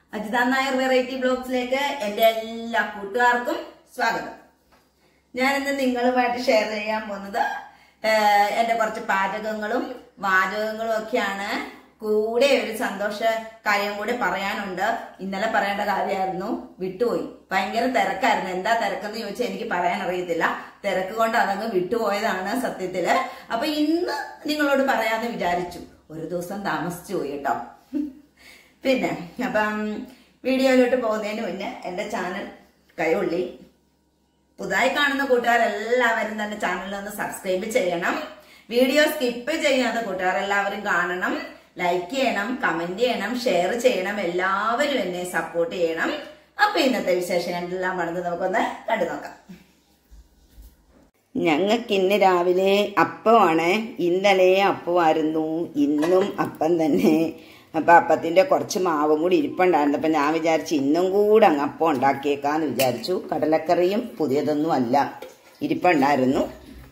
Ajitha Nair variety ബ്ലോഗ്സിലേക്ക് എന്റെ എല്ലാ കൂട്ടുകാർക്കും സ്വാഗതം ഞാനിന്ന് നിങ്ങളുമായിട്ട് ഷെയർ ചെയ്യാൻ പോകുന്നത് ഏഹ്, എന്റെ കുറച്ച് പാചകങ്ങളും വാചകങ്ങളും ഒക്കെയാണ് കൂടെ ഒരു സന്തോഷ കാര്യം കൂടി പറയാനുണ്ട് ഇന്നലെ പറയേണ്ട കാര്യമായിരുന്നു വിട്ടുപോയി ഭയങ്കര തിരക്കായിരുന്നു എന്താ തിരക്കെന്ന് ചോദിച്ചാൽ എനിക്ക് പറയാൻ അറിയത്തില്ല തിരക്ക് കൊണ്ട് അതങ്ങ് വിട്ടുപോയതാണ് സത്യത്തില് അപ്പൊ ഇന്ന് നിങ്ങളോട് പറയാന്ന് വിചാരിച്ചു ഒരു ദിവസം താമസിച്ചു പോയി കേട്ടോ പിന്നെ അപ്പം വീഡിയോയിലോട്ട് പോകുന്നതിന് മുന്നേ എൻ്റെ ചാനൽ കൈയുള്ളി പുതുതായി കാണുന്ന കൂട്ടുകാരെല്ലാവരും തന്നെ ചാനൽ ഒന്ന് സബ്സ്ക്രൈബ് ചെയ്യണം വീഡിയോ സ്കിപ്പ് ചെയ്യാത്ത കൂട്ടുകാരെല്ലാവരും കാണണം ലൈക്ക് ചെയ്യണം കമന്റ് ചെയ്യണം ഷെയർ ചെയ്യണം എല്ലാവരും എന്നെ സപ്പോർട്ട് ചെയ്യണം അപ്പൊ ഇന്നത്തെ വിശേഷങ്ങളെല്ലാം പറഞ്ഞത് നമുക്കൊന്ന് കണ്ടു നോക്കാം ഞങ്ങൾക്ക് ഇന്ന് രാവിലെ അപ്പമാണ് ഇന്നലെ അപ്പമായിരുന്നു ഇന്നും അപ്പം തന്നെ അപ്പൊ അപ്പത്തിന്റെ കുറച്ച് മാവും കൂടി ഇരിപ്പുണ്ടായിരുന്നു അപ്പൊ ഞാൻ വിചാരിച്ചു ഇന്നും കൂടെ അങ്ങ് അപ്പം ഉണ്ടാക്കിയേക്കാന്ന് വിചാരിച്ചു കടലക്കറിയും പുതിയതൊന്നും അല്ല ഇരിപ്പുണ്ടായിരുന്നു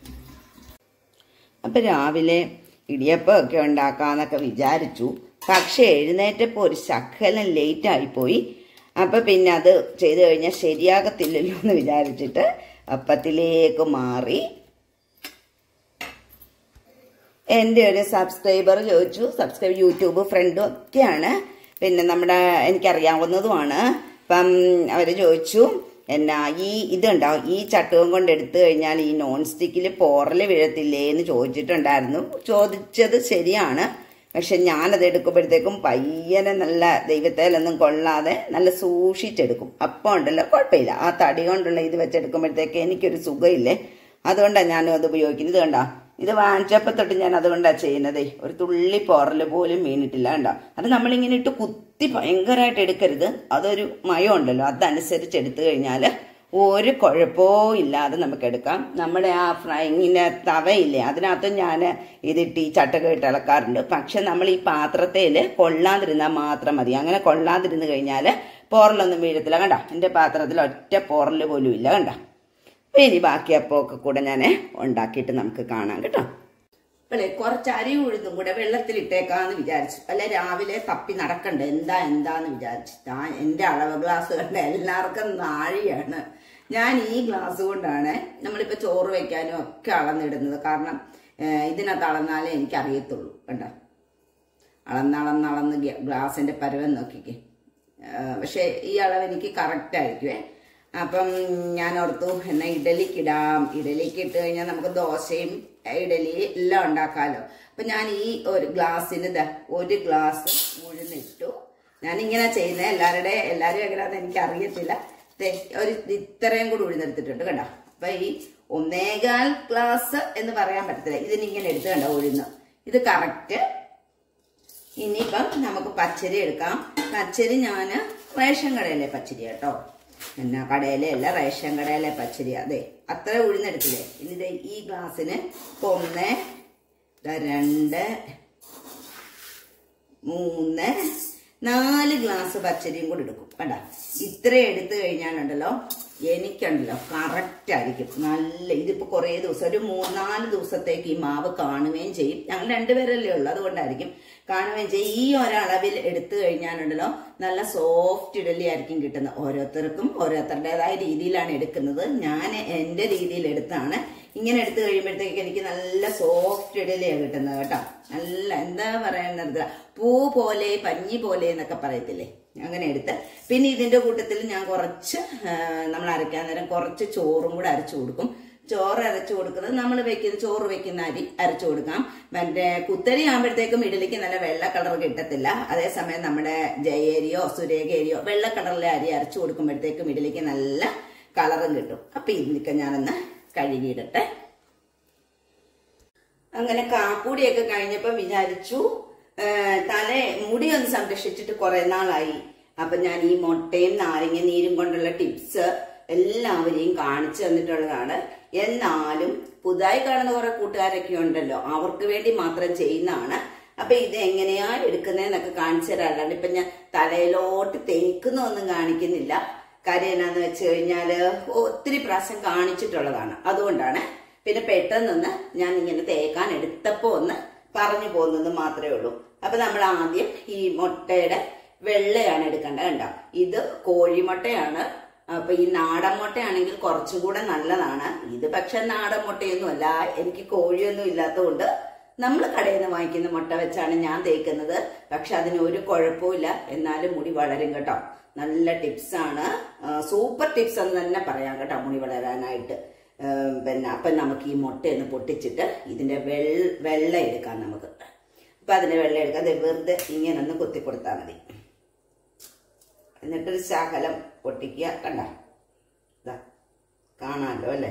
അപ്പൊ രാവിലെ ഇടിയപ്പം ഒക്കെ ഉണ്ടാക്കാന്നൊക്കെ വിചാരിച്ചു പക്ഷെ എഴുന്നേറ്റപ്പോൾ ഒരു ശകലം ലേറ്റ് ആയിപ്പോയി അപ്പൊ പിന്നെ അത് ചെയ്തു കഴിഞ്ഞാൽ ശരിയാകത്തില്ലല്ലോ എന്ന് വിചാരിച്ചിട്ട് അപ്പത്തിലേക്ക് മാറി എൻ്റെ ഒരു സബ്സ്ക്രൈബർ ചോദിച്ചു സബ്സ്ക്രൈബ് യൂട്യൂബ് ഫ്രണ്ടും ഒക്കെയാണ് പിന്നെ നമ്മുടെ എനിക്കറിയാവുന്നതുമാണ് അപ്പം അവർ ചോദിച്ചു എന്നാ ഈ ഇതുണ്ടാവും ഈ ചട്ടുകം കൊണ്ട് എടുത്തു കഴിഞ്ഞാൽ ഈ നോൺ സ്റ്റിക്കിൽ പോറൽ വീഴത്തില്ലേ എന്ന് ചോദിച്ചിട്ടുണ്ടായിരുന്നു ചോദിച്ചത് ശരിയാണ് പക്ഷെ ഞാനത് എടുക്കുമ്പോഴത്തേക്കും പയ്യനെ നല്ല ദൈവത്തേലൊന്നും കൊള്ളാതെ നല്ല സൂക്ഷിച്ചെടുക്കും അപ്പം ഉണ്ടല്ലോ കുഴപ്പമില്ല ആ തടി കൊണ്ടുള്ള ഇത് വെച്ചെടുക്കുമ്പോഴത്തേക്ക് എനിക്കൊരു സുഖമില്ലേ അതുകൊണ്ടാണ് ഞാനും അത് ഉപയോഗിക്കുന്നത് ഇത് കണ്ടോ ഇത് വാങ്ങിച്ചപ്പോൾ തൊട്ട് ഞാൻ അതുകൊണ്ടാണ് ചെയ്യുന്നതേ ഒരു തുള്ളി പോറൽ പോലും വീണിട്ടില്ല കണ്ടോ അത് നമ്മളിങ്ങനെ ഇട്ട് കുത്തി ഭയങ്കരമായിട്ട് എടുക്കരുത് അതൊരു മയം ഉണ്ടല്ലോ അതനുസരിച്ച് എടുത്തു കഴിഞ്ഞാൽ ഒരു കുഴപ്പവും ഇല്ലാതെ നമുക്ക് എടുക്കാം നമ്മുടെ ആ ഫ്രൈങ്ങിന് തവയില്ലേ അതിനകത്ത് ഞാൻ ഇതിട്ട് ഈ ചട്ടക ഇട്ട് ഇളക്കാറുണ്ട് പക്ഷെ നമ്മൾ ഈ പാത്രത്തിൽ കൊള്ളാതിരുന്നാൽ മാത്രം മതി അങ്ങനെ കൊള്ളാതിരുന്ന് കഴിഞ്ഞാൽ പോറലൊന്നും വീഴത്തില്ല കണ്ട എൻ്റെ പാത്രത്തിൽ ഒറ്റ പോറൽ പോലും ഇല്ല കണ്ട അപ്പൊ ഇനി ബാക്കി അപ്പമൊക്കെ കൂടെ ഞാൻ ഉണ്ടാക്കിയിട്ട് നമുക്ക് കാണാം കേട്ടോ അപ്പളേ കുറച്ച് അരി ഉഴുന്നും കൂടെ വെള്ളത്തിലിട്ടേക്കാന്ന് വിചാരിച്ചു അല്ല രാവിലെ തപ്പി നടക്കണ്ട എന്താ എന്താന്ന് വിചാരിച്ചു ഞാൻ എൻ്റെ അളവ് ഗ്ലാസ് കണ്ട എല്ലാവർക്കും നാഴിയാണ് ഞാൻ ഈ ഗ്ലാസ് കൊണ്ടാണ് നമ്മളിപ്പോൾ ചോറ് വെക്കാനും ഒക്കെ അളന്നിടുന്നത് കാരണം ഏഹ്, ഇതിനകത്ത് അളന്നാലേ എനിക്ക് അറിയത്തുള്ളൂ കണ്ടോ അളന്നളന്നളന്ന് ഗ്ലാസിന്റെ പരുവം നോക്കിക്കേ ഏഹ്, പക്ഷെ ഈ അളവ് എനിക്ക് കറക്റ്റ് ആയിരിക്കുവേ അപ്പം ഞാൻ ഓർത്തു എന്നാ ഇഡലിക്ക് ഇടാം ഇഡലിക്ക് ഇട്ട് കഴിഞ്ഞാൽ നമുക്ക് ദോശയും ഇഡലി എല്ലാം ഉണ്ടാക്കാമല്ലോ അപ്പൊ ഞാൻ ഈ ഒരു ഗ്ലാസ്സിന് ദാ ഒരു ഗ്ലാസ് ഉഴുന്നിട്ടു ഞാൻ ഇങ്ങനെ ചെയ്യുന്നത് എല്ലാവരുടെ എല്ലാവരും എങ്ങനെയാണെന്ന് എനിക്ക് അറിയത്തില്ല ദേ, ഒരു ഇത്രയും കൂടി ഉഴുന്നെടുത്തിട്ടുണ്ട് കണ്ടോ അപ്പൊ ഈ ഒന്നേകാൽ ഗ്ലാസ് എന്ന് പറയാൻ പറ്റത്തില്ല ഇതിനിങ്ങനെ എടുത്ത് കണ്ടോ ഉഴുന്ന് ഇത് കറക്റ്റ് ഇനിയിപ്പം നമുക്ക് പച്ചരി എടുക്കാം പച്ചരി ഞാൻ റേഷൻ കടയിലെ പച്ചരി കേട്ടോ എന്നാ കടയിലെ അല്ല റേഷൻ കടയിലെ പച്ചരി അതെ അത്ര ഉഴുന്നെടുത്തില്ലേ ഇനി ദേ ഈ ഗ്ലാസ്സിന് ഇപ്പൊ ഒന്ന് ദാ രണ്ട് മൂന്ന് നാല് ഗ്ലാസ് പച്ചരിയും കൂടി എടുക്കും കണ്ട ഇത്ര എടുത്തു കഴിഞ്ഞാലുണ്ടല്ലോ എനിക്കുണ്ടല്ലോ കറക്റ്റ് ആയിരിക്കും നല്ല ഇതിപ്പോ കുറേ ദിവസം ഒരു മൂന്നാല് ദിവസത്തേക്ക് ഈ മാവ് കാണുകയും ചെയ്യും ഞങ്ങൾ രണ്ടുപേരല്ലേ ഉള്ളൂ അതുകൊണ്ടായിരിക്കും കാണുകയും ചെയ്യും ഈ ഒരളവിൽ എടുത്തു കഴിഞ്ഞാലുണ്ടല്ലോ നല്ല സോഫ്റ്റ് ഇഡലി ആയിരിക്കും കിട്ടുന്നത് ഓരോരുത്തർക്കും ഓരോരുത്തരുടേതായ രീതിയിലാണ് എടുക്കുന്നത് ഞാൻ എൻ്റെ രീതിയിൽ എടുത്താണ് ഇങ്ങനെ എടുത്തു കഴിയുമ്പോഴത്തേക്ക് എനിക്ക് നല്ല സോഫ്റ്റ് ഇഡലിയാണ് കിട്ടുന്നത് കേട്ടോ നല്ല എന്താ പറയുന്നത് പൂ പോലെ പഞ്ഞി പോലെ എന്നൊക്കെ പറയത്തില്ലേ അങ്ങനെ എടുത്ത് പിന്നെ ഇതിന്റെ കൂട്ടത്തിൽ ഞാൻ കുറച്ച് ആ, നമ്മൾ അരയ്ക്കാൻ നേരം കുറച്ച് ചോറും കൂടെ അരച്ചു കൊടുക്കും ചോറ് അരച്ചു കൊടുക്കുന്നത് നമ്മൾ വെക്കുന്ന ചോറ് വെക്കുന്ന അരി അരച്ചു കൊടുക്കാം മറ്റേ കുത്തരി ആകുമ്പോഴത്തേക്കും ഇഡലിക്ക് നല്ല വെള്ള കളർ കിട്ടത്തില്ല അതേസമയം നമ്മുടെ ജയേരിയോ സുരേഖേരിയോ വെള്ള കളറിലെ അരി അരച്ചു കൊടുക്കുമ്പോഴത്തേക്കും ഇഡലിക്ക് നല്ല കളറും കിട്ടും അപ്പൊ ഇതിനൊക്കെ ഞാനൊന്ന് കഴുകിയിടട്ടെ അങ്ങനെ കാപ്പൂടിയൊക്കെ കഴിഞ്ഞപ്പോ വിചാരിച്ചു ആ, തല മുടി ഒന്ന് സംരക്ഷിച്ചിട്ട് കുറെ നാളായി അപ്പൊ ഞാൻ ഈ മുട്ടയും നാരങ്ങ നീരും കൊണ്ടുള്ള ടിപ്സ് എല്ലാവരെയും കാണിച്ചു തന്നിട്ടുള്ളതാണ് എന്നാലും പുതുതായി കാണുന്ന കുറെ കൂട്ടുകാരൊക്കെ ഉണ്ടല്ലോ അവർക്ക് വേണ്ടി മാത്രം ചെയ്യുന്നതാണ് അപ്പൊ ഇത് എങ്ങനെയാ എടുക്കുന്നതെന്നൊക്കെ കാണിച്ചു തരാം അല്ലാണ്ട് ഇപ്പൊ ഞാൻ തലയിലോട്ട് തേക്കുന്നൊന്നും കാണിക്കുന്നില്ല കാര്യം എന്നാന്ന് വെച്ച് കഴിഞ്ഞാല് ഒത്തിരി പ്രാവശ്യം കാണിച്ചിട്ടുള്ളതാണ് അതുകൊണ്ടാണ് പിന്നെ പെട്ടെന്നൊന്ന് ഞാൻ ഇങ്ങനെ തേക്കാൻ എടുത്തപ്പോ ഒന്ന് പറഞ്ഞു പോകുന്നത് മാത്രമേ ഉള്ളൂ അപ്പൊ നമ്മൾ ആദ്യം ഈ മുട്ടയുടെ വെള്ളയാണ് എടുക്കേണ്ടത് കണ്ടോ ഇത് കോഴിമുട്ടയാണ് അപ്പൊ ഈ നാടൻ മുട്ടയാണെങ്കിൽ കുറച്ചും കൂടെ നല്ലതാണ് ഇത് പക്ഷെ നാടൻ മുട്ടയൊന്നുമല്ല എനിക്ക് കോഴിയൊന്നും ഇല്ലാത്തതുകൊണ്ട് നമ്മൾ കടയിൽ നിന്ന് വാങ്ങിക്കുന്ന മുട്ട വെച്ചാണ് ഞാൻ തേക്കുന്നത് പക്ഷെ അതിന് ഒരു കുഴപ്പമില്ല എന്നാലും മുടി വളരും കേട്ടോ നല്ല ടിപ്സാണ് സൂപ്പർ ടിപ്സ് എന്ന് തന്നെ പറയാം കേട്ടോ മുടി വളരാനായിട്ട് ആ, പിന്നെ അപ്പം നമുക്ക് ഈ മുട്ടയൊന്ന് പൊട്ടിച്ചിട്ട് ഇതിന്റെ വെള്ള വെള്ള എടുക്കാം നമുക്ക് അപ്പൊ അതിന്റെ വെള്ള എടുക്കാം അത് വെറുതെ ഇങ്ങനെ ഒന്ന് കുത്തി കൊടുത്താൽ മതി എന്നിട്ടൊരു ശകലം പൊട്ടിക്കുക കണ്ട ഇതാ കാണാമല്ലോ അല്ലേ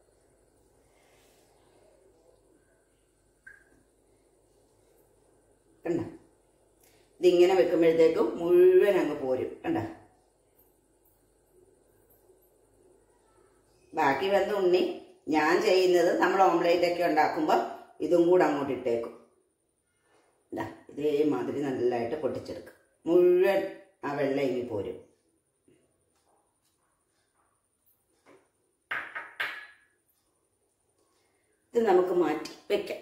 കണ്ട ഇതിങ്ങനെ വെക്കുമ്പോഴത്തേക്കും മുഴുവൻ അങ്ങ് പോരും കണ്ട ബാക്കി വന്ന ഉണ്ണി ഞാൻ ചെയ്യുന്നത് നമ്മൾ ഓംലേറ്റ് ഒക്കെ ഉണ്ടാക്കുമ്പോൾ ഇതും കൂടെ അങ്ങോട്ട് ഇട്ടേക്കും ഇതാ ഇതേമാതിരി നല്ലതായിട്ട് പൊട്ടിച്ചെടുക്കും മുഴുവൻ ആ വെള്ളം ഇങ്ങി പോരും ഇത് നമുക്ക് മാറ്റി വെക്കാം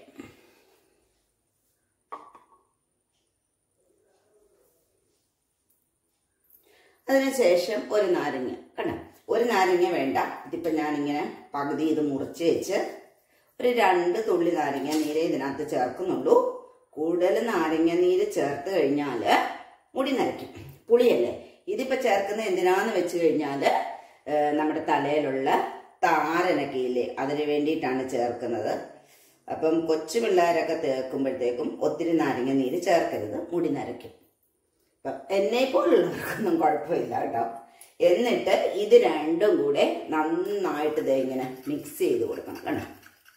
അതിനുശേഷം ഒരു നാരങ്ങ കണ്ട ഒരു നാരങ്ങ വേണ്ട ഇതിപ്പോ ഞാനിങ്ങനെ പകുതി ഇത് മുറിച്ച് വെച്ച് ഒരു രണ്ട് തുള്ളി നാരങ്ങ നീര് ഇതിനകത്ത് ചേർക്കുന്നുള്ളൂ കൂടുതൽ നാരങ്ങ നീര് ചേർത്ത് കഴിഞ്ഞാല് മുടി നരയ്ക്കും പുളിയല്ലേ ഇതിപ്പോ ചേർക്കുന്നത് എന്തിനാന്ന് വെച്ച് കഴിഞ്ഞാല് ഏഹ്, നമ്മുടെ തലയിലുള്ള താരനൊക്കെ ഇല്ലേ അതിന് വേണ്ടിയിട്ടാണ് ചേർക്കുന്നത് അപ്പം കൊച്ചു പിള്ളേരൊക്കെ തേക്കുമ്പോഴത്തേക്കും ഒത്തിരി നാരങ്ങ നീര് ചേർക്കരുത് മുടി നരയ്ക്കും അപ്പം എന്നെ പോലുള്ളവർക്കൊന്നും കുഴപ്പമില്ല കേട്ടോ എന്നിട്ട് ഇത് രണ്ടും കൂടെ നന്നായിട്ട് ദേ ഇങ്ങനെ മിക്സ് ചെയ്ത് കൊടുക്കണം കണ്ടോ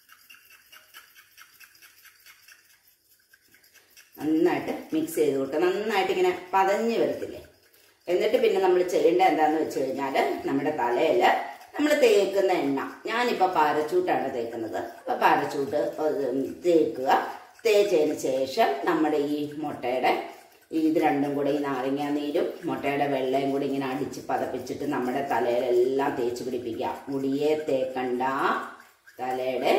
നന്നായിട്ട് മിക്സ് ചെയ്ത് കൊടുക്കുക നന്നായിട്ട് ഇങ്ങനെ പതഞ്ഞ് വരത്തില്ലേ എന്നിട്ട് പിന്നെ നമ്മൾ ചെയ്യേണ്ടത് എന്താന്ന് വെച്ച് കഴിഞ്ഞാൽ നമ്മുടെ തലയിൽ നമ്മൾ തേക്കുന്ന എണ്ണ ഞാനിപ്പോൾ പാരച്ചൂട്ടാണ് തേക്കുന്നത് അപ്പോൾ പാരച്ചൂട്ട് തേക്കുക തേച്ചതിന് ശേഷം നമ്മുടെ ഈ മുട്ടയുടെ ഇത് രണ്ടും കൂടെ ഈ നാരങ്ങ നീരും മുട്ടയുടെ വെള്ളയും കൂടി ഇങ്ങനെ അടിച്ച് പതപ്പിച്ചിട്ട് നമ്മുടെ തലയിലെല്ലാം തേച്ച് പിടിപ്പിക്കുക മുടിയെ തേക്കണ്ട തലയുടെ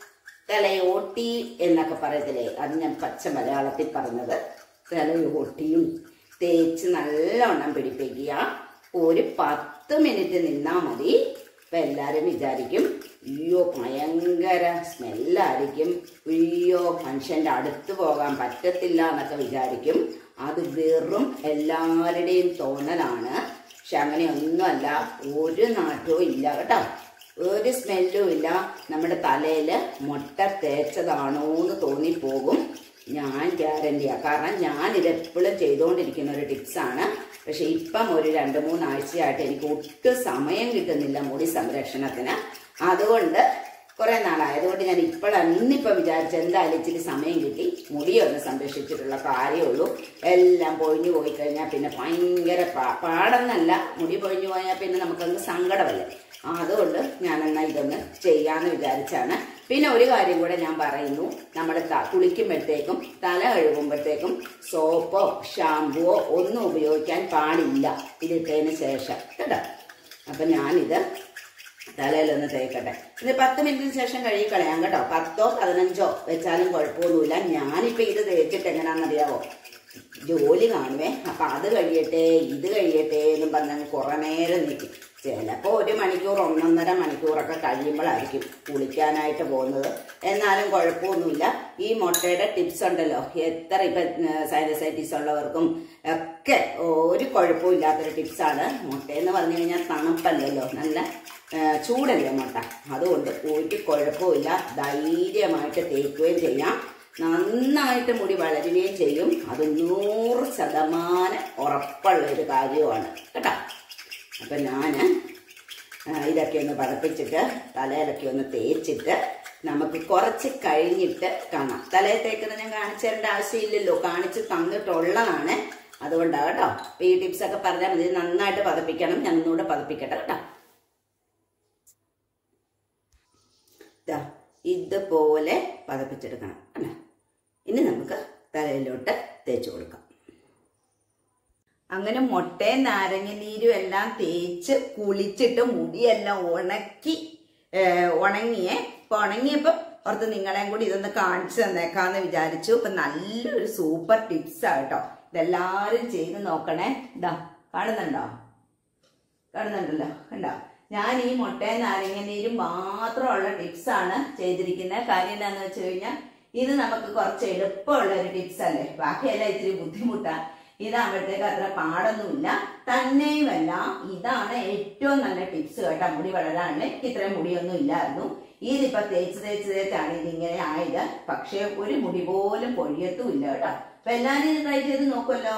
തലയോട്ടി എന്നൊക്കെ പറയത്തില്ലേ അത് ഞാൻ പച്ച മലയാളത്തിൽ പറഞ്ഞത് തലയോട്ടിയും തേച്ച് നല്ലവണ്ണം പിടിപ്പിക്കുക ഒരു പത്ത് മിനിറ്റ് നിന്നാൽ മതി ഇപ്പം എല്ലാവരും വിചാരിക്കും അയ്യോ ഭയങ്കര സ്മെല്ലായിരിക്കും അയ്യോ മനുഷ്യൻ്റെ അടുത്ത് പോകാൻ പറ്റത്തില്ല എന്നൊക്കെ വിചാരിക്കും അത് വെറും എല്ലാവരുടെയും തോന്നലാണ് പക്ഷെ അങ്ങനെയൊന്നുമല്ല ഒരു നാട്ടവും ഇല്ല കേട്ടോ ഒരു സ്മെല്ലും ഇല്ല നമ്മുടെ തലയിൽ മുട്ട തേച്ചതാണോ എന്ന് തോന്നിപ്പോകും ഞാൻ ഗ്യാരണ്ടിയാ കാരണം ഞാൻ ഇത് എപ്പോഴും ചെയ്തുകൊണ്ടിരിക്കുന്ന ഒരു ടിപ്സാണ് പക്ഷെ ഇപ്പം ഒരു രണ്ട് മൂന്നാഴ്ചയായിട്ട് എനിക്ക് ഒട്ടും സമയം കിട്ടുന്നില്ല മുടി സംരക്ഷണത്തിന് അതുകൊണ്ട് കുറെ നാളായതുകൊണ്ട് ഞാൻ ഇപ്പോഴാണ് ഇന്നിപ്പം വിചാരിച്ച എന്തായാലും ഇച്ചിരി സമയം കിട്ടി മുടിയൊന്ന് സംരക്ഷിച്ചിട്ടുള്ള കാര്യമുള്ളൂ എല്ലാം പൊഴിഞ്ഞു പോയി കഴിഞ്ഞാൽ പിന്നെ ഭയങ്കര പാ- പാടെന്നല്ല മുടി പൊഴിഞ്ഞു പോയാൽ പിന്നെ നമുക്കങ്ങ് സങ്കടമല്ലേ അതുകൊണ്ട് ഞാൻ എന്നാ ഇതൊന്ന് ചെയ്യാന്ന് വിചാരിച്ചാണ് പിന്നെ ഒരു കാര്യം കൂടെ ഞാൻ പറയുന്നു നമ്മൾ കുളിക്കുമ്പോഴത്തേക്കും തല കഴുകുമ്പോഴത്തേക്കും സോപ്പോ ഷാമ്പുവോ ഒന്നും ഉപയോഗിക്കാൻ പാടില്ല ഇതിട്ടതിന് ശേഷം കേട്ടോ അപ്പൊ ഞാനിത് തലയിലൊന്ന് തേക്കട്ടെ ഇത് പത്ത് മിനിറ്റിന് ശേഷം കഴുകി കളയാം കേട്ടോ പത്തോ പതിനഞ്ചോ വെച്ചാലും കുഴപ്പമൊന്നുമില്ല ഞാനിപ്പോ ഇത് തേച്ചിട്ട് എങ്ങനെയാണെന്നറിയാവോ ജോലി കാണുവേ അപ്പൊ അത് കഴിയട്ടെ ഇത് കഴിയട്ടെ എന്നും പറഞ്ഞ് കുറെ നേരം നിൽക്കും ചിലപ്പോൾ ഒരു മണിക്കൂർ ഒന്നൊന്നര മണിക്കൂറൊക്കെ കഴിയുമ്പോഴായിരിക്കും കുളിക്കാനായിട്ട് പോകുന്നത് എന്നാലും കുഴപ്പമൊന്നുമില്ല ഈ മുട്ടയുടെ ടിപ്സ് ഉണ്ടല്ലോ എത്ര ഇപ്പൊ സൈനസൈറ്റിസ് ഉള്ളവർക്കും ഒക്കെ ഒരു കുഴപ്പവും ഇല്ലാത്തൊരു ടിപ്സാണ് മുട്ടയെന്ന് പറഞ്ഞു കഴിഞ്ഞാൽ തണുപ്പല്ലല്ലോ നല്ല ആ, ചൂടല്ലേ മുട്ട അതുകൊണ്ട് ഒരു കുഴപ്പമില്ല ധൈര്യമായിട്ട് തേക്കുകയും ചെയ്യാം നന്നായിട്ട് മുടി വളരുകയും ചെയ്യും അത് നൂറ് ശതമാനം ഉറപ്പുള്ള ഒരു കാര്യമാണ് കേട്ടോ അപ്പം ഞാൻ ഇതൊക്കെ ഒന്ന് പതപ്പിച്ചിട്ട് തലയിലൊക്കെ ഒന്ന് തേച്ചിട്ട് നമുക്ക് കുറച്ച് കഴിഞ്ഞിട്ട് കാണാം തലയിൽ തേക്കുന്നത് ഞാൻ കാണിച്ചു തരേണ്ട ആവശ്യമില്ലല്ലോ കാണിച്ച് തന്നിട്ടുള്ളതാണ് അതുകൊണ്ടാണ് കേട്ടോ അപ്പൊ ഈ ടിപ്സ് ഒക്കെ പറഞ്ഞാൽ മതി നന്നായിട്ട് പതപ്പിക്കണം ഞാൻ ഒന്നുകൂടെ പതപ്പിക്കട്ടെ കേട്ടോ ദാ ഇതുപോലെ പതപ്പിച്ചെടുക്കണം കണ്ടോ ഇനി നമുക്ക് തലയിലോട്ട് തേച്ച് കൊടുക്കാം അങ്ങനെ മുട്ടയും നാരങ്ങ നീരും എല്ലാം തേച്ച് കുളിച്ചിട്ട് മുടിയെല്ലാം ഉണക്കി ഏഹ്, ഉണങ്ങിയേ ഇപ്പൊ ഉണങ്ങിയപ്പം ഓർത്ത് നിങ്ങളെയും കൂടി ഇതൊന്ന് കാണിച്ചു തന്നേക്കാന്ന് വിചാരിച്ചു ഇപ്പൊ നല്ലൊരു സൂപ്പർ ടിപ്സാ കേട്ടോ ഇതെല്ലാവരും ചെയ്ത് നോക്കണേ ഇതാ കാണുന്നുണ്ടോ കാണുന്നുണ്ടല്ലോ കണ്ടോ ഞാൻ ഈ മുട്ടയും നാരങ്ങ നീരും മാത്രമുള്ള ടിപ്സ് ആണ് ചെയ്തിരിക്കുന്നത് കാര്യം എന്താന്ന് വെച്ച് കഴിഞ്ഞാൽ ഇത് നമുക്ക് കുറച്ച് എളുപ്പമുള്ള ഒരു ടിപ്സ് അല്ലേ ബാക്കിയെല്ലാം ഇത്തിരി ബുദ്ധിമുട്ടാ ഇതാകുമ്പോഴത്തേക്ക് അത്ര പാടൊന്നുമില്ല തന്നെയുമല്ല ഇതാണ് ഏറ്റവും നല്ല ടിപ്സ് കേട്ടോ മുടി വളരാനുള്ള ഇത്രയും മുടിയൊന്നും ഇല്ലായിരുന്നു ഇതിപ്പോ തേച്ച് തേച്ച് തേച്ചാണ് ഇതിങ്ങനെ ആയത് പക്ഷെ ഒരു മുടി പോലും പൊഴിയത്തും ഇല്ല കേട്ടോ അപ്പൊ എല്ലാരും ഇത് ട്രൈ ചെയ്ത് നോക്കുമല്ലോ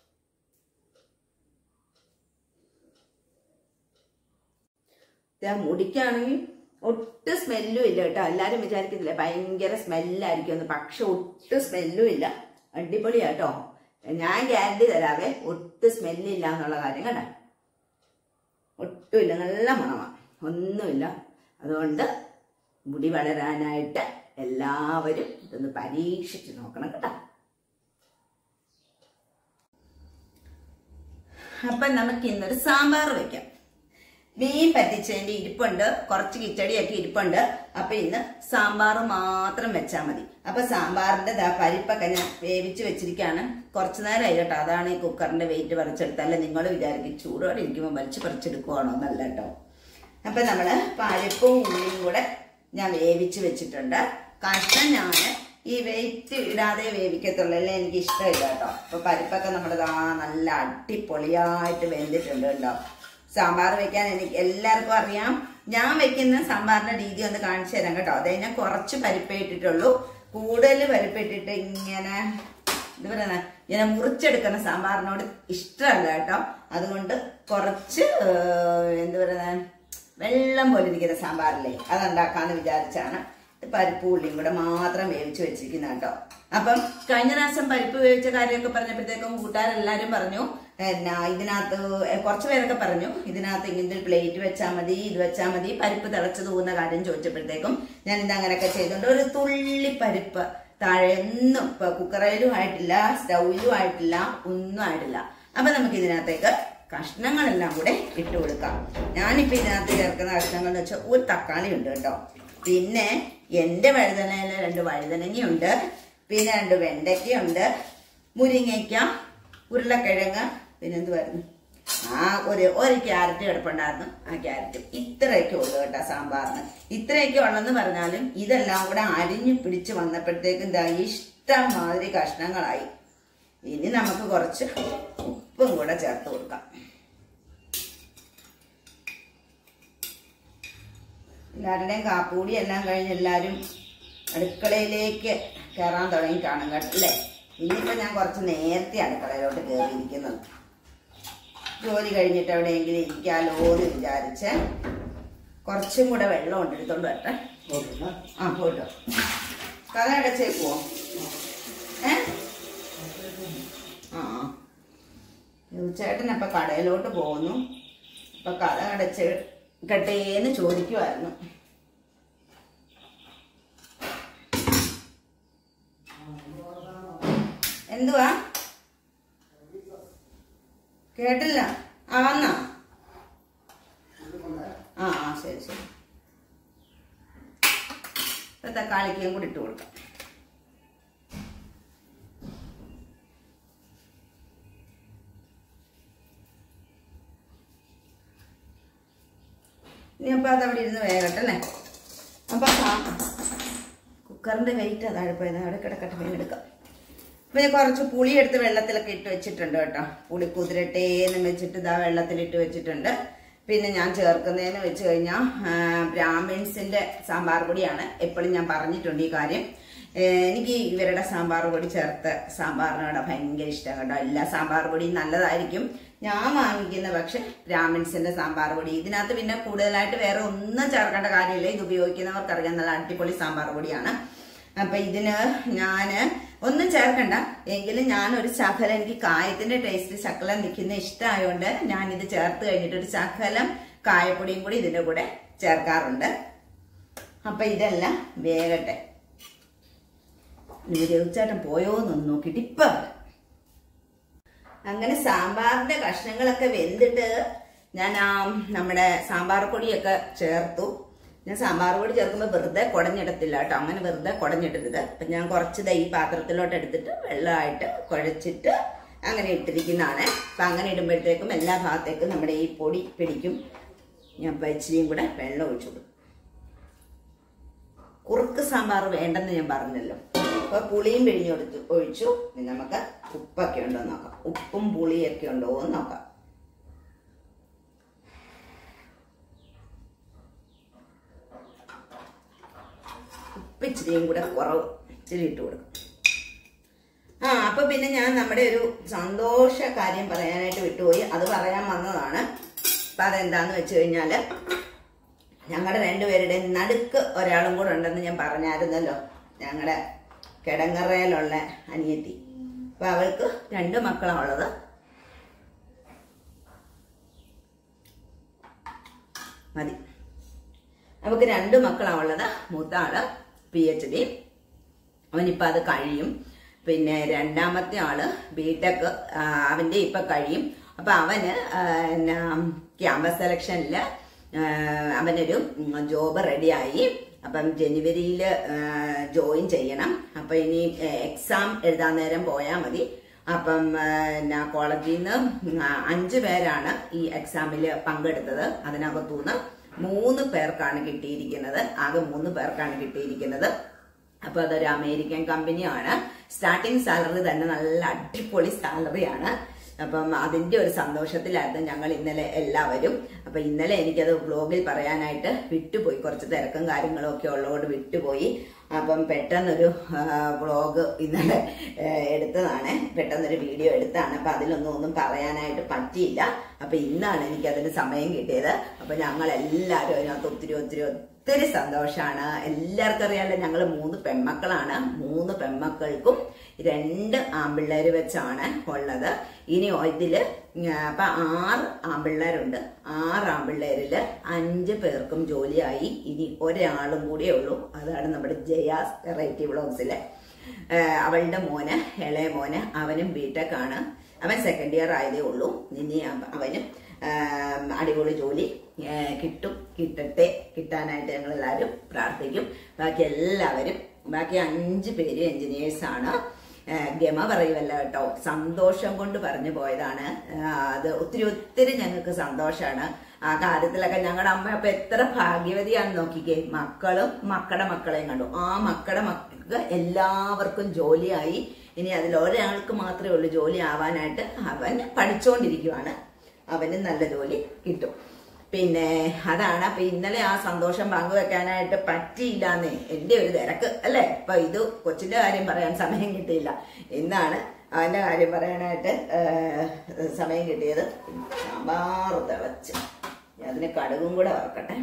ദാ മുടിക്കാണെങ്കിൽ ഒട്ടും സ്മെല്ലും ഇല്ല കേട്ടോ എല്ലാരും വിചാരിക്കത്തില്ല ഭയങ്കര സ്മെല്ലായിരിക്കും എന്ന് പക്ഷെ ഒട്ടും സ്മെല്ലും ഇല്ല അടിപൊളിയാ കേട്ടോ ഞാൻ ഗ്യാരണ്ടി തരാവേ ഒട്ടും സ്മെല്ലില്ല എന്നുള്ള കാര്യം കേട്ടോ ഒട്ടുമില്ല നല്ല മണമാണ് ഒന്നുമില്ല അതുകൊണ്ട് മുടി വളരാനായിട്ട് എല്ലാവരും ഇതൊന്ന് പരീക്ഷിച്ച് നോക്കണം കേട്ടോ അപ്പൊ നമുക്ക് ഇന്നൊരു സാമ്പാർ വെക്കാം മീൻ പറ്റിച്ചതിന്റെ ഇരിപ്പുണ്ട് കുറച്ച് കിച്ചടിയൊക്കെ ഇരിപ്പുണ്ട് അപ്പൊ ഇന്ന് സാമ്പാർ മാത്രം വെച്ചാൽ മതി അപ്പൊ സാമ്പാറിന്റെ ദാ പരിപ്പൊക്കെ ഞാൻ വേവിച്ച് വെച്ചിരിക്കുകയാണ് കുറച്ചു നേരമായി കേട്ടോ അതാണ് ഈ കുക്കറിന്റെ വെയിറ്റ് പറിച്ചെടുത്തത് അല്ല നിങ്ങൾ വിചാരിക്കും ചൂടോടെ ഇരിക്കുമ്പോൾ വലിച്ചു പറിച്ചെടുക്കുവാണോ എന്നല്ല കേട്ടോ അപ്പൊ നമ്മള് പരിപ്പും ഉള്ളിയും കൂടെ ഞാൻ വേവിച്ച് വെച്ചിട്ടുണ്ട് കഷ്ണം ഞാൻ ഈ വെയിറ്റ് ഇടാതെ വേവിക്കത്തുള്ളൂ അല്ലേ എനിക്ക് ഇഷ്ടമില്ല കേട്ടോ അപ്പൊ പരിപ്പൊക്കെ നമ്മുടെ ദാ നല്ല അടിപൊളിയായിട്ട് വെന്തിട്ടുണ്ട് കേട്ടോ സാമ്പാർ വെക്കാൻ എനിക്ക് എല്ലാവർക്കും അറിയാം ഞാൻ വെക്കുന്ന സാമ്പാറിന്റെ രീതി ഒന്ന് കാണിച്ചു തരാം കേട്ടോ അതെ ഞാൻ കുറച്ച് പരിപ്പേ ഇട്ടിട്ടുള്ളൂ കൂടുതൽ പരിപ്പിട്ടിട്ട് ഇങ്ങനെ എന്താ പറയുക ഇങ്ങനെ മുറിച്ചെടുക്കുന്ന സാമ്പാറിനോട് ഇഷ്ടമല്ല കേട്ടോ അതുകൊണ്ട് കുറച്ച് ഏഹ്, എന്താ പറയുക വെള്ളം പോലെ ഇരിക്കുന്ന സാമ്പാറില്ലേ അതുണ്ടാക്കാന്ന് വിചാരിച്ചാണ് ഇത് പരിപ്പ് ഉള്ളിയും കൂടെ മാത്രം വേവിച്ച് വെച്ചിരിക്കുന്ന കേട്ടോ അപ്പം കഴിഞ്ഞ പ്രാവശ്യം പരിപ്പ് വേവിച്ച കാര്യമൊക്കെ പറഞ്ഞപ്പോഴത്തേക്കും കൂട്ടുകാരെല്ലാരും പറഞ്ഞു എന്നാ ഇതിനകത്ത് കുറച്ച് പേരൊക്കെ പറഞ്ഞു ഇതിനകത്ത് ഇങ്ങനത്തെ പ്ലേറ്റ് വെച്ചാൽ മതി ഇത് വെച്ചാൽ മതി പരിപ്പ് തിളച്ച് തൂന്ന കാര്യം ചോദിച്ചപ്പോഴത്തേക്കും ഞാൻ ഇത് അങ്ങനെയൊക്കെ ചെയ്തുകൊണ്ട് ഒരു തുള്ളി പരിപ്പ് താഴെ ഒന്നും ഇപ്പൊ കുക്കറിലും ആയിട്ടില്ല സ്റ്റൗവിലും ആയിട്ടില്ല ഒന്നും ആയിട്ടില്ല അപ്പൊ നമുക്ക് ഇതിനകത്തേക്ക് കഷ്ണങ്ങളെല്ലാം കൂടെ ഇട്ട് കൊടുക്കാം ഞാനിപ്പോ ഇതിനകത്ത് ചേർക്കുന്ന കഷ്ണങ്ങൾ എന്ന് വെച്ചാൽ ഒരു തക്കാളി ഉണ്ട് കേട്ടോ പിന്നെ എന്റെ വഴുതനയില് രണ്ട് വഴുതനങ്ങയുണ്ട് പിന്നെ രണ്ട് വെണ്ടയ്ക്കയുണ്ട് മുരിങ്ങയ്ക്ക ഉരുളക്കിഴങ്ങ് പിന്നെ എന്തുവായിരുന്നു ആ ഒരു ഒരു ക്യാരറ്റ് കിടപ്പുണ്ടായിരുന്നു ആ ക്യാരറ്റും ഇത്രയൊക്കെ ഉള്ളു കേട്ടോ സാമ്പാറിന് ഇത്രയൊക്കെ ഉള്ളെന്ന് പറഞ്ഞാലും ഇതെല്ലാം കൂടെ അരിഞ്ഞു പിടിച്ച് വന്നപ്പോഴത്തേക്കും ദാ ഇഷ്ടം മാതിരി കഷ്ണങ്ങളായി ഇനി നമുക്ക് കുറച്ച് ഉപ്പും കൂടെ ചേർത്ത് കൊടുക്കാം എല്ലാവരുടെയും കാപ്പൂടി എല്ലാം കഴിഞ്ഞ് എല്ലാവരും അടുക്കളയിലേക്ക് കയറാൻ തുടങ്ങി കാണും കേട്ടോ അല്ലേ ഇനിയിപ്പോൾ ഞാൻ കുറച്ച് നേരത്തെ അടുക്കളയിലോട്ട് കയറിയിരിക്കുന്നത് ജോലി കഴിഞ്ഞിട്ട് എവിടെയെങ്കിലും ഇരിക്കാലോ എന്ന് വിചാരിച്ച് കുറച്ചും കൂടെ വെള്ളം ഉണ്ട് എടുത്തോണ്ട് വരട്ടെ ആ പോയിട്ടോ കഥ അടച്ചേക്കുവോ ഏ ആ ചേട്ടൻ അപ്പൊ കടയിലോട്ട് പോകുന്നു അപ്പൊ കഥ അടച്ച് കട്ടേന്ന് ചോദിക്കുമായിരുന്നു എന്തുവാ കേട്ടില്ല ആ വന്നാ ആ ആ ശരി ശരി ഇപ്പൊ തക്കാളിക്കും കൂടി ഇട്ട് കൊടുക്കാം ഇനി അപ്പൊ അതവിടെ ഇരുന്ന് വേകട്ടെ അല്ലേ അപ്പൊ കുക്കറിന്റെ വെയിറ്റ് അതാണ് പോയത് അവിടെ കിടക്കട്ടെ വേഗം എടുക്കാം അപ്പൊ ഞാൻ കുറച്ച് പുളി എടുത്ത് വെള്ളത്തിലൊക്കെ ഇട്ട് വെച്ചിട്ടുണ്ട് കേട്ടോ പുളി കുതിരട്ടേന്ന് വെച്ചിട്ട് ഇതാ വെള്ളത്തിലിട്ട് വെച്ചിട്ടുണ്ട് പിന്നെ ഞാൻ ചേർക്കുന്നതെന്ന് വെച്ച് കഴിഞ്ഞാൽ ബ്രാഹ്മിൺസിന്റെ സാമ്പാർ പൊടിയാണ് എപ്പോഴും ഞാൻ പറഞ്ഞിട്ടുണ്ട് ഈ കാര്യം ഏഹ് എനിക്ക് ഇവരുടെ സാമ്പാർ പൊടി ചേർത്ത് സാമ്പാറിനോട് ഭയങ്കര ഇഷ്ടം കേട്ടോ എല്ലാ സാമ്പാർ പൊടിയും നല്ലതായിരിക്കും ഞാൻ വാങ്ങിക്കുന്ന പക്ഷെ ബ്രാഹ്മിൺസിന്റെ സാമ്പാർ പൊടി ഇതിനകത്ത് പിന്നെ കൂടുതലായിട്ട് വേറെ ഒന്നും ചേർക്കേണ്ട കാര്യമില്ല ഇത് ഉപയോഗിക്കുന്നവർക്കറിയാം നല്ല അടിപൊളി സാമ്പാർ പൊടിയാണ് അപ്പൊ ഇതിന് ഞാന് ഒന്നും ചേർക്കണ്ട എങ്കിലും ഞാൻ ഒരു ശകലം എനിക്ക് കായത്തിന്റെ ടേസ്റ്റ് ശകലം നിൽക്കുന്ന ഇഷ്ടമായതുകൊണ്ട് ഞാൻ ഇത് ചേർത്ത് കഴിഞ്ഞിട്ട് ഒരു ശകലം കായപ്പൊടിയും കൂടി ഇതിന്റെ കൂടെ ചേർക്കാറുണ്ട് അപ്പൊ ഇതെല്ലാം വേഗട്ടെ രവിച്ചേട്ടൻ പോയോ എന്നൊന്ന് നോക്കിയിട്ട് ഇപ്പൊ വരാം. അങ്ങനെ സാമ്പാറിന്റെ കഷ്ണങ്ങളൊക്കെ വെന്തിട്ട് ഞാൻ ആ നമ്മുടെ സാമ്പാർ പൊടിയൊക്കെ ചേർത്തു ഞാൻ സാമ്പാർ പൊടി ചേർക്കുമ്പോൾ വെറുതെ കുടഞ്ഞിടത്തില്ല കേട്ടോ അങ്ങനെ വെറുതെ കുടഞ്ഞിടരുത് അപ്പൊ ഞാൻ കുറച്ച് ദേ ഈ പാത്രത്തിലോട്ട് എടുത്തിട്ട് വെള്ളമായിട്ട് കുഴച്ചിട്ട് അങ്ങനെ ഇട്ടിരിക്കുന്നതാണ് അപ്പം അങ്ങനെ ഇടുമ്പോഴത്തേക്കും എല്ലാ ഭാഗത്തേക്കും നമ്മുടെ ഈ പൊടി പിടിക്കും ഞാൻ ഇപ്പം ഇച്ചിരിയും കൂടെ വെള്ളം ഒഴിച്ചു കൊടുക്കും കുറുക്ക് സാമ്പാർ വേണ്ടെന്ന് ഞാൻ പറഞ്ഞല്ലോ അപ്പൊ പുളിയും പിഴിഞ്ഞൊടുത്തു ഒഴിച്ചു ഇനി നമുക്ക് ഉപ്പൊക്കെ ഉണ്ടോ എന്ന് നോക്കാം ഉപ്പും പുളിയൊക്കെ ഉണ്ടോ എന്ന് നോക്കാം ഉപ്പ് ഇച്ചിരിയും കൂടെ കുറവ് ഇച്ചിരി ഇട്ട് കൊടുക്കും ആ അപ്പൊ പിന്നെ ഞാൻ നമ്മുടെ ഒരു സന്തോഷ കാര്യം പറയാനായിട്ട് വിട്ടുപോയി അത് പറയാൻ വന്നതാണ് അപ്പൊ അതെന്താന്ന് വെച്ച് കഴിഞ്ഞാല് ഞങ്ങളുടെ രണ്ടുപേരുടെ നടുക്ക് ഒരാളും കൂടെ ഉണ്ടെന്ന് ഞാൻ പറഞ്ഞായിരുന്നല്ലോ ഞങ്ങളുടെ കിടങ്ങറയിലുള്ള അനിയത്തി അപ്പൊ അവൾക്ക് രണ്ട് മക്കളാണ് ഉള്ളത് മതി അവൾക്ക് രണ്ട് മക്കളാണ് ഉള്ളത് മൂത്ത ആള് പി എച്ച് ഡി അവനിപ്പോൾ അത് കഴിയും പിന്നെ രണ്ടാമത്തെ ആള് ബിടെക് അവന്റെ ഇപ്പൊ കഴിയും അപ്പൊ അവന് ആ, എന്നാ ക്യാമ്പസ് സെലക്ഷനിൽ അവനൊരു ജോബ് റെഡിയായി അപ്പം ജനുവരിയിൽ ജോയിൻ ചെയ്യണം അപ്പൊ ഇനി എക്സാം എഴുതാൻ നേരം പോയാൽ മതി അപ്പം ആ, എന്നാ കോളേജിൽ നിന്ന് അഞ്ച് പേരാണ് ഈ എക്സാമിൽ പങ്കെടുത്തത് അതിനകത്തുനിന്ന് മൂന്ന് പേർക്കാണ് കിട്ടിയിരിക്കുന്നത് ആകെ മൂന്ന് പേർക്കാണ് കിട്ടിയിരിക്കുന്നത് അപ്പൊ അതൊരു അമേരിക്കൻ കമ്പനിയാണ് സ്റ്റാർട്ടിംഗ് സാലറി തന്നെ നല്ല അടിപൊളി സാലറിയാണ് അപ്പം അതിന്റെ ഒരു സന്തോഷത്തിലായിരുന്നു ഞങ്ങൾ ഇന്നലെ എല്ലാവരും അപ്പൊ ഇന്നലെ എനിക്കത് വ്ലോഗിൽ പറയാനായിട്ട് വിട്ടുപോയി കുറച്ച് തിരക്കും കാര്യങ്ങളും ഒക്കെ ഉള്ളതുകൊണ്ട് വിട്ടുപോയി അപ്പം പെട്ടെന്നൊരു വ്ളോഗ് ഇന്നലെ ആ, എടുത്തതാണ് പെട്ടെന്നൊരു വീഡിയോ എടുത്താണ് അപ്പൊ അതിലൊന്നും ഒന്നും പറയാനായിട്ട് പറ്റിയില്ല അപ്പൊ ഇന്നാണ് എനിക്ക് അതിന് സമയം കിട്ടിയത് അപ്പൊ ഞങ്ങൾ എല്ലാവരും അതിനകത്ത് ഒത്തിരി ഒത്തിരി ഒത്തിരി സന്തോഷമാണ് എല്ലാവർക്കും അറിയാലോ ഞങ്ങൾ മൂന്ന് പെൺമക്കളാണ് മൂന്ന് പെൺമക്കൾക്കും രണ്ട് ആമ്പിള്ളേര് വെച്ചാണ് ഉള്ളത് ഇനി ഇതില് ഞാ- അപ്പൊ ആറ് ആമ്പിള്ളേരുണ്ട് ആറ് ആമ്പിള്ളേരില് അഞ്ച് പേർക്കും ജോലിയായി ഇനി ഒരാളും കൂടിയേ ഉള്ളൂ അതാണ് നമ്മുടെ ജയാസ് വെറൈറ്റി വ്ളോഗ്സിലെ അവളുടെ മോന് ഇളയ മോന് അവനും ബിടെക് ആണ് അവൻ സെക്കൻഡ് ഇയർ ആയതേ ഉള്ളൂ ഇനി അവ- അവനും ആം, അടിപൊളി ജോലി ഏ, കിട്ടും കിട്ടട്ടെ കിട്ടാനായിട്ട് ഞങ്ങൾ എല്ലാവരും പ്രാർത്ഥിക്കും ബാക്കി എല്ലാവരും ബാക്കി അഞ്ച് പേര് എഞ്ചിനീയേഴ്സ് ആണ് ഏ, ഗമ പറയുമല്ല കേട്ടോ സന്തോഷം കൊണ്ട് പറഞ്ഞു പോയതാണ് ആ, അത് ഒത്തിരി ഒത്തിരി ഞങ്ങൾക്ക് സന്തോഷമാണ് ആ കാര്യത്തിലൊക്കെ ഞങ്ങളുടെ അമ്മ അപ്പൊ എത്ര ഭാഗ്യവതിയാന്ന് നോക്കിക്കേ മക്കളും മക്കളുടെ മക്കളെയും കണ്ടു ആ മക്കളുടെ മക്കൾക്ക് എല്ലാവർക്കും ജോലിയായി ഇനി അതിൽ ഒരാൾക്ക് മാത്രമേ ഉള്ളൂ ജോലി ആവാനായിട്ട് അവൻ പഠിച്ചുകൊണ്ടിരിക്കുവാണ് അവന് നല്ല ജോലി കിട്ടും പിന്നെ അതാണ് അപ്പൊ ഇന്നലെ ആ സന്തോഷം പങ്കുവെക്കാനായിട്ട് പറ്റിയില്ലാന്നേ എന്റെ ഒരു തിരക്ക് അല്ലേ അപ്പൊ ഇത് കൊച്ചിന്റെ കാര്യം പറയാൻ സമയം കിട്ടിയില്ല ഇന്നാണ് അവന്റെ കാര്യം പറയാനായിട്ട് ഏഹ്, സമയം കിട്ടിയത് സാമ്പാർ തിളച്ച് ഞാൻ അതിന് കടുകും കൂടെ വറക്കട്ടെ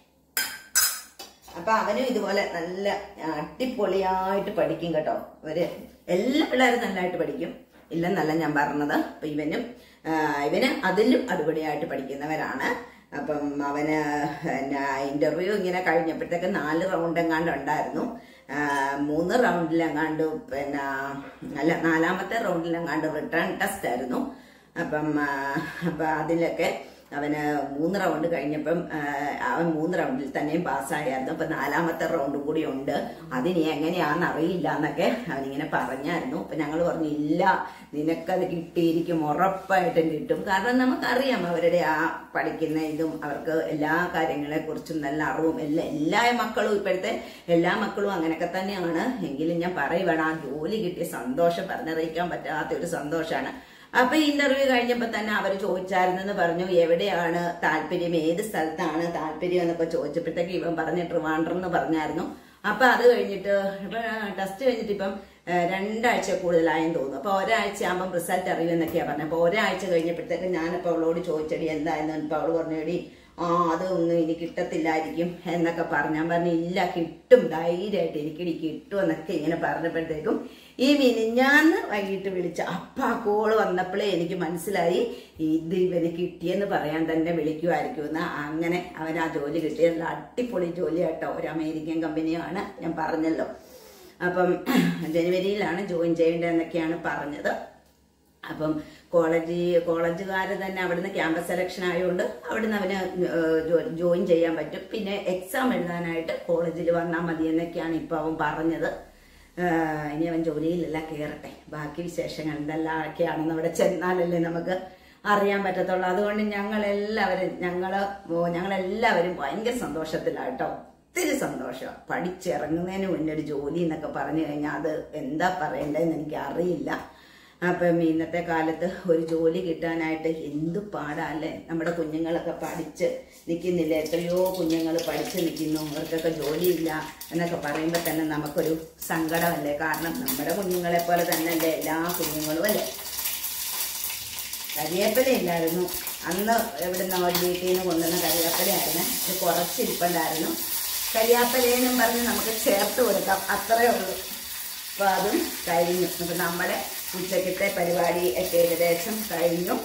അപ്പൊ അവനും ഇതുപോലെ നല്ല അടിപൊളിയായിട്ട് പഠിക്കും കേട്ടോ ഇവര് എല്ലാ പിള്ളേരും നല്ലതായിട്ട് പഠിക്കും ഇല്ലെന്നല്ല ഞാൻ പറഞ്ഞത് അപ്പൊ ഇവനും ആ, ഇവന് അതിലും അടിപൊളിയായിട്ട് പഠിക്കുന്നവരാണ് അപ്പം അവന് പിന്നെ ഇന്റർവ്യൂ ഇങ്ങനെ കഴിഞ്ഞപ്പോഴത്തേക്ക് നാല് റൗണ്ട് എങ്ങാണ്ട് ഉണ്ടായിരുന്നു ആ, മൂന്ന് റൗണ്ടിലെങ്ങാണ്ട് പിന്നെ അല്ല നാലാമത്തെ റൗണ്ടിലെങ്ങാണ്ട് റിട്ടേൺ ടെസ്റ്റ് ആയിരുന്നു അപ്പം ആ, അപ്പൊ അതിലൊക്കെ അവന് മൂന്ന് റൗണ്ട് കഴിഞ്ഞപ്പം ആ, അവൻ മൂന്ന് റൗണ്ടിൽ തന്നെയും പാസ്സായിരുന്നു അപ്പൊ നാലാമത്തെ റൗണ്ടും കൂടി ഉണ്ട് അതിനി എങ്ങനെയാന്ന് അറിയില്ല എന്നൊക്കെ അവനിങ്ങനെ പറഞ്ഞായിരുന്നു അപ്പൊ ഞങ്ങൾ പറഞ്ഞു ഇല്ല നിനക്കത് കിട്ടിയിരിക്കും ഉറപ്പായിട്ടും കിട്ടും കാരണം നമുക്കറിയാം അവരുടെ ആ പഠിക്കുന്ന ഇതും അവർക്ക് എല്ലാ കാര്യങ്ങളെ കുറിച്ചും നല്ല അറിവും എല്ലാ എല്ലാ മക്കളും ഇപ്പോഴത്തെ എല്ലാ മക്കളും അങ്ങനെയൊക്കെ തന്നെയാണ് എങ്കിലും ഞാൻ പറയുവാണ് ആ ജോലി കിട്ടിയ സന്തോഷം പറഞ്ഞറിയിക്കാൻ പറ്റാത്ത ഒരു സന്തോഷമാണ് അപ്പൊ ഇന്റർവ്യൂ കഴിഞ്ഞപ്പോ തന്നെ അവർ ചോദിച്ചായിരുന്നെന്ന് പറഞ്ഞു എവിടെയാണ് താല്പര്യം ഏത് സ്ഥലത്താണ് താല്പര്യം എന്നൊക്കെ ചോദിച്ചപ്പോഴത്തേക്ക് ഇവൻ പറഞ്ഞ ട്രിവാൻഡ്രം എന്ന് പറഞ്ഞായിരുന്നു അപ്പൊ അത് കഴിഞ്ഞിട്ട് ഇപ്പൊ ടെസ്റ്റ് കഴിഞ്ഞിട്ട് ഇപ്പം ഏഹ്, രണ്ടാഴ്ച കൂടുതലായെന്ന് തോന്നുന്നു അപ്പൊ ഒരാഴ്ച ആകുമ്പോൾ റിസൾട്ട് അറിയുമെന്നൊക്കെയാ പറഞ്ഞത് അപ്പൊ ഒരാഴ്ച കഴിഞ്ഞപ്പോഴത്തേക്ക് ഞാനിപ്പോ അവളോട് ചോദിച്ചടി എന്തായെന്ന് ഇപ്പൊ അവള് പറഞ്ഞടി ആ അതൊന്നും ഇനി കിട്ടത്തില്ലായിരിക്കും എന്നൊക്കെ പറഞ്ഞു ഞാൻ പറഞ്ഞു ഇല്ല കിട്ടും ധൈര്യമായിട്ട് എനിക്കിടി കിട്ടും എന്നൊക്കെ ഇങ്ങനെ പറഞ്ഞപ്പോഴത്തേക്കും ഈ മിനിഞ്ഞാന്ന് വൈകിട്ട് വിളിച്ച അപ്പ ആ കോള് വന്നപ്പോഴേ എനിക്ക് മനസ്സിലായി ഇത് ഇവന് കിട്ടിയെന്ന് പറയാൻ തന്നെ വിളിക്കുമായിരിക്കുമെന്ന് അങ്ങനെ അവൻ ആ ജോലി കിട്ടിയത് അടിപൊളി ജോലി കേട്ടോ ഒരു അമേരിക്കൻ കമ്പനിയാണ് ഞാൻ പറഞ്ഞല്ലോ അപ്പം ജനുവരിയിലാണ് ജോയിൻ ചെയ്യേണ്ടതെന്നൊക്കെയാണ് പറഞ്ഞത് അപ്പം കോളേജ് കോളേജുകാർ തന്നെ അവിടുന്ന് ക്യാമ്പസ് സെലക്ഷൻ ആയതുകൊണ്ട് അവിടുന്ന് അവന് ഏഹ് ജോ- ജോയിൻ ചെയ്യാൻ പറ്റും പിന്നെ എക്സാം എഴുതാനായിട്ട് കോളേജിൽ വന്നാൽ മതി എന്നൊക്കെയാണ് ഇപ്പൊ അവൻ പറഞ്ഞത് ആ, ഇനി അവൻ ജോലിയിലല്ല കയറട്ടെ ബാക്കി വിശേഷങ്ങൾ എന്തെല്ലാമൊക്കെയാണെന്ന് അവിടെ ചെന്നാലല്ലേ നമുക്ക് അറിയാൻ പറ്റത്തുള്ളൂ അതുകൊണ്ട് ഞങ്ങളെല്ലാവരും ഞങ്ങള് ഓ, ഞങ്ങളെല്ലാവരും ഭയങ്കര സന്തോഷത്തിലാട്ടോ ഒത്തിരി സന്തോഷം പഠിച്ചിറങ്ങുന്നതിന് മുന്നേ ഒരു ജോലി എന്നൊക്കെ പറഞ്ഞു കഴിഞ്ഞാൽ അത് എന്താ പറയണ്ടതെന്ന് എനിക്ക് അറിയില്ല അപ്പം ഇന്നത്തെ കാലത്ത് ഒരു ജോലി കിട്ടാനായിട്ട് എന്ത് പാടാല്ലേ നമ്മുടെ കുഞ്ഞുങ്ങളൊക്കെ പഠിച്ച് നിൽക്കുന്നില്ല എത്രയോ കുഞ്ഞുങ്ങൾ പഠിച്ച് നിൽക്കുന്നു അവർക്കൊക്കെ ജോലിയില്ല എന്നൊക്കെ പറയുമ്പോൾ തന്നെ നമുക്കൊരു സങ്കടമല്ലേ കാരണം നമ്മുടെ കുഞ്ഞുങ്ങളെ പോലെ തന്നെയല്ലേ എല്ലാ കുഞ്ഞുങ്ങളും അല്ലേ കരിവേപ്പില ഇല്ലായിരുന്നു അന്ന് എവിടുന്ന് ഒരു വീട്ടിൽ നിന്ന് കൊണ്ടുവന്ന കരിവേപ്പിലയായിരുന്നു ഇത് കുറച്ചിരിപ്പുണ്ടായിരുന്നു കരിയാപ്പലയെന്നും പറഞ്ഞ് നമുക്ക് ചേർത്ത് കൊടുക്കാം അത്രയേ ഉള്ളൂ അപ്പോൾ അതും കഴിഞ്ഞു അപ്പം നമ്മുടെ ഉച്ചക്കത്തെ പരിപാടി ഒക്കെ ഏകദേശം കഴിഞ്ഞു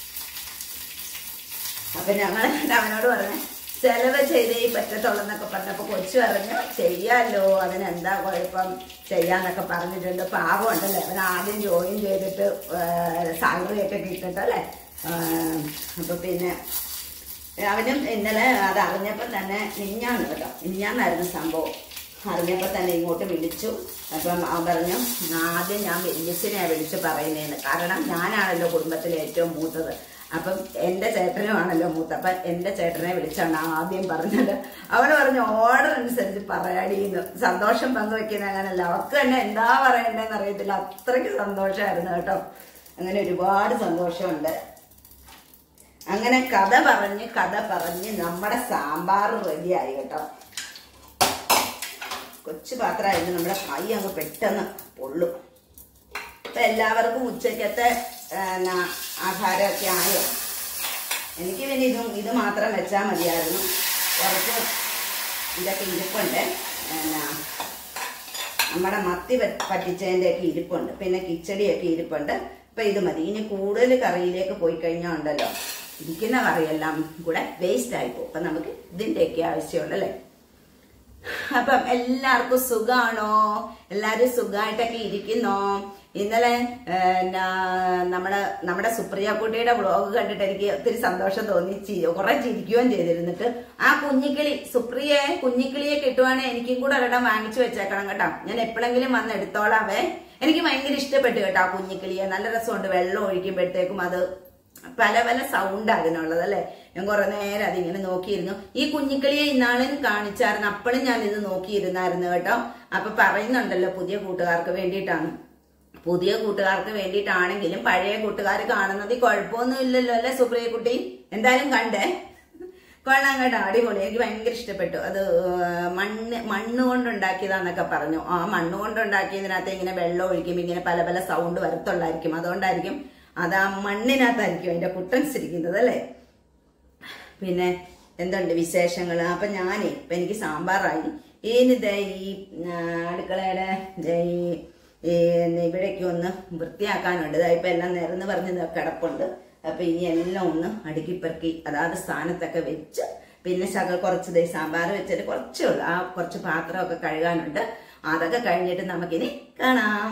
അപ്പം ഞങ്ങൾ അവനോട് പറഞ്ഞു ചെലവ് ചെയ്തേ പറ്റത്തുള്ളൂ എന്നൊക്കെ പറഞ്ഞപ്പോൾ കൊച്ചു പറഞ്ഞു ചെയ്യാമല്ലോ അതിനെന്താ കുഴപ്പം ചെയ്യാന്നൊക്കെ പറഞ്ഞിട്ടുണ്ട് പാവമുണ്ടല്ലേ അവൻ ആദ്യം ജോയിൻ ചെയ്തിട്ട് സാലറി ഒക്കെ കിട്ടിട്ടല്ലേ അപ്പോൾ പിന്നെ അവനും ഇന്നലെ അത് അറിഞ്ഞപ്പോൾ തന്നെ മിഞ്ഞാന്ന് കേട്ടോ മിഞ്ഞാന്നായിരുന്നു സംഭവം അറിഞ്ഞപ്പോൾ തന്നെ ഇങ്ങോട്ട് വിളിച്ചു അപ്പം അവൻ പറഞ്ഞു ആദ്യം ഞാൻ വലിയച്ഛനെയാണ് വിളിച്ച് പറയുന്നതെന്ന് കാരണം ഞാനാണല്ലോ കുടുംബത്തിലെ ഏറ്റവും മൂത്തത് അപ്പം എൻ്റെ ചേട്ടനുമാണല്ലോ മൂത്ത അപ്പം എൻ്റെ ചേട്ടനെ വിളിച്ചാണ് ആദ്യം പറഞ്ഞത് അവന് പറഞ്ഞു ഓർഡർ അനുസരിച്ച് പറയാടിയെന്ന് സന്തോഷം പങ്കുവെക്കുന്ന അങ്ങനല്ല അവർക്ക് തന്നെ എന്താ പറയണ്ടതെന്ന് അറിയത്തില്ല അത്രയ്ക്ക് സന്തോഷമായിരുന്നു കേട്ടോ അങ്ങനെ ഒരുപാട് സന്തോഷമുണ്ട് അങ്ങനെ കഥ പറഞ്ഞ് കഥ പറഞ്ഞ് നമ്മുടെ സാമ്പാർ റെഡിയായി കേട്ടോ കൊച്ചു പാത്രമായിരുന്നു നമ്മുടെ കൈ അങ്ങ് പെട്ടെന്ന് പൊള്ളും ഇപ്പൊ എല്ലാവർക്കും ഉച്ചക്കത്തെ ആ, ന- ആഹാരമൊക്കെ ആയോ എനിക്ക് പിന്നെ ഇതും ഇത് മാത്രം വെച്ചാൽ മതിയായിരുന്നു കുറച്ച് ഇതൊക്കെ ഇരിപ്പുണ്ട് എന്നാ നമ്മുടെ മത്തി പ- പറ്റിച്ചതിൻ്റെ ഒക്കെ ഇരിപ്പുണ്ട് പിന്നെ കിച്ചടിയൊക്കെ ഇരിപ്പുണ്ട് അപ്പൊ ഇത് മതി ഇനി കൂടുതൽ കറിയിലേക്ക് പോയി കഴിഞ്ഞാൽ ഉണ്ടല്ലോ ഇരിക്കുന്ന കറിയെല്ലാം കൂടെ വേസ്റ്റ് ആയി പോകും അപ്പൊ നമുക്ക് ഇതിന്റെയൊക്കെ ആവശ്യമുള്ളൂ അല്ലേ അപ്പം എല്ലാവർക്കും സുഖാണോ എല്ലാരും സുഖമായിട്ടൊക്കെ ഇരിക്കുന്നോ ഇന്നലെ ഏ, നാ- നമ്മുടെ നമ്മുടെ സുപ്രിയ കുട്ടിയുടെ വ്ളോഗ് കണ്ടിട്ട് എനിക്ക് ഒത്തിരി സന്തോഷം തോന്നി ചി- കുറെ ചിരിക്കുകയും ചെയ്തിരുന്നിട്ട് ആ കുഞ്ഞിക്കിളി സുപ്രിയെ കുഞ്ഞിക്കിളിയെ കിട്ടുവാണെങ്കിൽ എനിക്കും കൂടെ ഒരെണ്ണം വാങ്ങിച്ചു വെച്ചേക്കണം കേട്ടോ ഞാൻ എപ്പോഴെങ്കിലും വന്ന് എടുത്തോളാവേ എനിക്ക് ഭയങ്കര ഇഷ്ടപ്പെട്ടു കേട്ടോ ആ കുഞ്ഞിക്കിളിയെ നല്ല രസമുണ്ട് വെള്ളം ഒഴിക്കുമ്പോഴത്തേക്കും അത് പല പല സൗണ്ട് അതിനുള്ളത് അല്ലെ ഞാൻ കുറെ നേരം അതിങ്ങനെ നോക്കിയിരുന്നു ഈ കുഞ്ഞിക്കിളിയെ ഇന്നാളും കാണിച്ചായിരുന്നു അപ്പോഴും ഞാൻ ഇത് നോക്കിയിരുന്നായിരുന്നു കേട്ടോ അപ്പൊ പറയുന്നുണ്ടല്ലോ പുതിയ കൂട്ടുകാർക്ക് വേണ്ടിയിട്ടാണ് പുതിയ കൂട്ടുകാർക്ക് വേണ്ടിയിട്ടാണെങ്കിലും പഴയ കൂട്ടുകാർ കാണുന്നത് കുഴപ്പമൊന്നും ഇല്ലല്ലോ അല്ലെ സുപ്രിയ കുട്ടി എന്തായാലും കണ്ടേ കൊള്ളാം കേട്ടോ അടിപൊളി എനിക്ക് ഭയങ്കര ഇഷ്ടപ്പെട്ടു അത് ആ, മണ്ണ് മണ്ണ് കൊണ്ടുണ്ടാക്കിയതാന്നൊക്കെ പറഞ്ഞു ആ മണ്ണ് കൊണ്ടുണ്ടാക്കിയതിനകത്ത് ഇങ്ങനെ വെള്ളം ഒഴിക്കുമ്പോൾ ഇങ്ങനെ പല പല സൗണ്ട് വരത്തുള്ളായിരിക്കും അതുകൊണ്ടായിരിക്കും അത് ആ മണ്ണിനകത്തായിരിക്കും അതിന്റെ കുട്ടൻസ് ഇരിക്കുന്നത് അല്ലേ പിന്നെ എന്തുണ്ട് വിശേഷങ്ങൾ അപ്പൊ ഞാനേ ഇപ്പൊ എനിക്ക് സാമ്പാറായി ഇനിത് ഈ ആ, അടുക്കളയുടെ ദേ ഈ ഈ ഇവിടേക്ക് ഒന്ന് വൃത്തിയാക്കാനുണ്ട് ഇതാ ഇപ്പൊ എല്ലാം നിരന്ന് പറഞ്ഞ് ദാ കിടപ്പുണ്ട് അപ്പൊ ഇനി എല്ലാം ഒന്ന് അടുക്കിപ്പെറുക്കി അതാത് സ്ഥാനത്തൊക്കെ വെച്ച് പിന്നെ ശക കുറച്ച് ദേ സാമ്പാർ വെച്ചിട്ട് കുറച്ചേ ഉള്ളൂ ആ കുറച്ച് പാത്രമൊക്കെ കഴുകാനുണ്ട് അതൊക്കെ കഴിഞ്ഞിട്ട് നമുക്കിനി കാണാം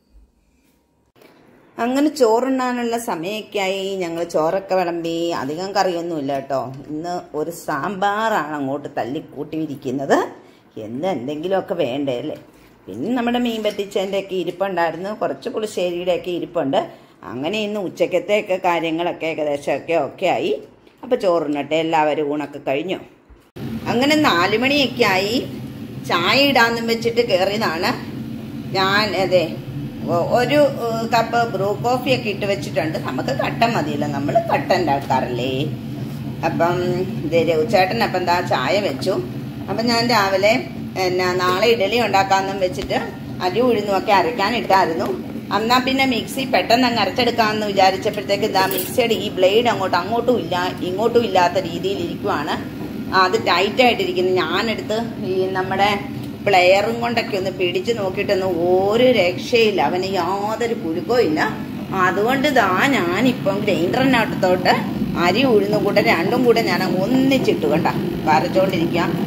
അങ്ങനെ ചോറുണ്ണാനുള്ള സമയമൊക്കെയായി ഞങ്ങൾ ചോറൊക്കെ വിളമ്പി അധികം കറിയൊന്നുമില്ല കേട്ടോ ഇന്ന് ഒരു സാമ്പാറാണ് അങ്ങോട്ട് തല്ലിക്കൂട്ടിയിരിക്കുന്നത് എന്ന് എന്തെങ്കിലുമൊക്കെ വേണ്ടേ അല്ലേ പിന്നെ നമ്മുടെ മീൻ പറ്റിച്ചതിൻ്റെ ഒക്കെ ഇരിപ്പുണ്ടായിരുന്നു കുറച്ച് പുളിശ്ശേരിയുടെ ഒക്കെ ഇരിപ്പുണ്ട് അങ്ങനെ ഇന്ന് ഉച്ചക്കത്തെയൊക്കെ കാര്യങ്ങളൊക്കെ ഏകദേശമൊക്കെ ഒക്കെ ആയി അപ്പോൾ ചോറുണ്ണട്ടെ എല്ലാവരും ഊണൊക്കെ കഴിഞ്ഞു അങ്ങനെ നാലുമണിയൊക്കെ ആയി ചായ ഇടാന്നും വെച്ചിട്ട് കയറിയതാണ് ഞാൻ അതെ ഒ- ഒരു ഏഹ്, കപ്പ് ബ്രൂ കോഫി ഒക്കെ ഇട്ട് വെച്ചിട്ടുണ്ട് നമുക്ക് കട്ടൻ മതിയല്ലോ നമ്മൾ കട്ടൻ ഉണ്ടാക്കാറില്ലേ അപ്പം ഇത് രഘുചേട്ടൻ അപ്പം എന്താ ചായ വെച്ചു അപ്പം ഞാൻ രാവിലെ എന്നാ നാളെ ഇഡലി ഉണ്ടാക്കാമെന്നും വെച്ചിട്ട് അരി ഉഴുന്നുമൊക്കെ അരയ്ക്കാൻ ഇട്ടായിരുന്നു എന്നാ പിന്നെ മിക്സി പെട്ടെന്ന് അങ്ങ് അരച്ചെടുക്കാമെന്ന് വിചാരിച്ചപ്പോഴത്തേക്ക് ഇതാ മിക്സിയുടെ ഈ ബ്ലേഡ് അങ്ങോട്ട് അങ്ങോട്ടും ഇല്ല ഇങ്ങോട്ടും ഇല്ലാത്ത രീതിയിൽ ഇരിക്കുവാണ് ആ, അത് ടൈറ്റ് ആയിട്ടിരിക്കുന്നു ഞാനെടുത്ത് ഈ നമ്മുടെ പ്ലെയറും കൊണ്ടൊക്കെ ഒന്ന് പിടിച്ചു നോക്കിയിട്ടൊന്നും ഒരു രക്ഷയില്ല അവന് യാതൊരു കുലുക്കവും ഇല്ല അതുകൊണ്ട് ഇതാ ഞാനിപ്പം ഗ്രൈൻഡറിനകത്തോട്ട് അരി ഉഴുന്നും കൂടെ രണ്ടും കൂടെ ഞാൻ അങ്ങ് ഒന്നിച്ചിട്ട് കണ്ട കരച്ചോണ്ടിരിക്കുക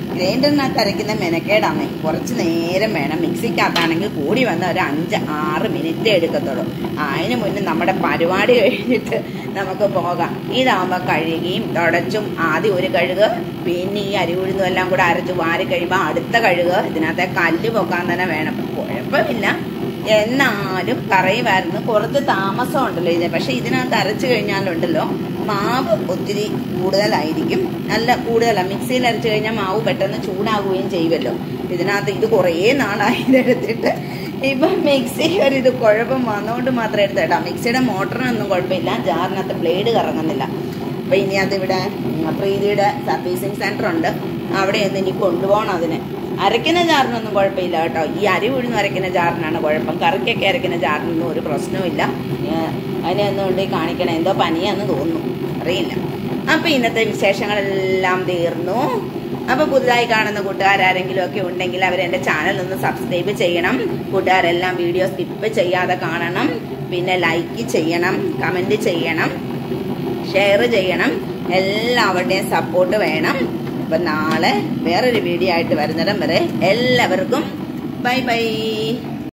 ഗ്രൈൻഡറിനകത്ത് അരയ്ക്കുന്ന മെനക്കേടാണ് കുറച്ച് നേരം വേണം മിക്സിക്കകത്താണെങ്കിൽ കൂടി വന്ന ഒരു അഞ്ച് ആറ് മിനിറ്റ് എടുക്കത്തുള്ളൂ അതിന് മുന്നേ നമ്മുടെ പരിപാടി കഴിഞ്ഞിട്ട് നമുക്ക് പോകാം ഇതാകുമ്പോൾ കഴുകിയും തുടച്ചും ആദ്യം ഒരു കഴുക് പിന്നെ ഈ അരി ഉഴുന്നും എല്ലാം കൂടെ അരച്ച് വാരി കഴിയുമ്പോൾ അടുത്ത കഴുക് ഇതിനകത്തെ കല്ല് പൊക്കാൻ തന്നെ വേണം കുഴപ്പമില്ല എന്നാലും കറിയുമായിരുന്നു കുറച്ച് താമസം ഉണ്ടല്ലോ ഇത് പക്ഷെ ഇതിനകത്ത് അരച്ചു കഴിഞ്ഞാലുണ്ടല്ലോ മാവ് ഒത്തിരി കൂടുതലായിരിക്കും നല്ല കൂടുതലാണ് മിക്സിയിൽ അരച്ചു കഴിഞ്ഞാൽ മാവ് പെട്ടെന്ന് ചൂടാകുകയും ചെയ്യുമല്ലോ ഇതിനകത്ത് ഇത് കുറേ നാളായി ഇതെടുത്തിട്ട് ഇപ്പം മിക്സി ഒരു ഇത് കുഴപ്പം വന്നുകൊണ്ട് മാത്രം എടുത്തേട്ടാ മിക്സിയുടെ മോട്ടറിനൊന്നും കുഴപ്പമില്ല ജാറിനകത്ത് ബ്ലേഡ് കറങ്ങുന്നില്ല അപ്പം ഇനി അതിവിടെ പ്രീതിയുടെ സർവീസിങ് സെൻറ്റർ ഉണ്ട് അവിടെ ഒന്ന് ഇനി കൊണ്ടുപോകണം അതിന് അരയ്ക്കുന്ന ജാറിനൊന്നും കുഴപ്പമില്ല കേട്ടോ ഈ അരി ഉഴുന്ന് അരയ്ക്കുന്ന ജാറിനാണ് കുഴപ്പം കറിക്കൊക്കെ അരയ്ക്കുന്ന ജാറിനൊന്നും ഒരു പ്രശ്നവുമില്ല ഏഹ് അതിനെ ഒന്നുകൊണ്ട് കാണിക്കണം എന്തോ പനിയാന്ന് തോന്നുന്നു അറിയില്ല അപ്പൊ ഇന്നത്തെ വിശേഷങ്ങളെല്ലാം തീർന്നു അപ്പൊ പുതുതായി കാണുന്ന കൂട്ടുകാരെങ്കിലും ഒക്കെ ഉണ്ടെങ്കിൽ അവർ എൻ്റെ ചാനൽ ഒന്ന് സബ്സ്ക്രൈബ് ചെയ്യണം കൂട്ടുകാരെല്ലാം വീഡിയോ സ്കിപ്പ് ചെയ്യാതെ കാണണം പിന്നെ ലൈക്ക് ചെയ്യണം കമന്റ് ചെയ്യണം ഷെയർ ചെയ്യണം എല്ലാവരുടെയും സപ്പോർട്ട് വേണം അപ്പൊ നാളെ വേറൊരു വീഡിയോ ആയിട്ട് വരുന്നിടം വരെ എല്ലാവർക്കും ബൈ ബൈ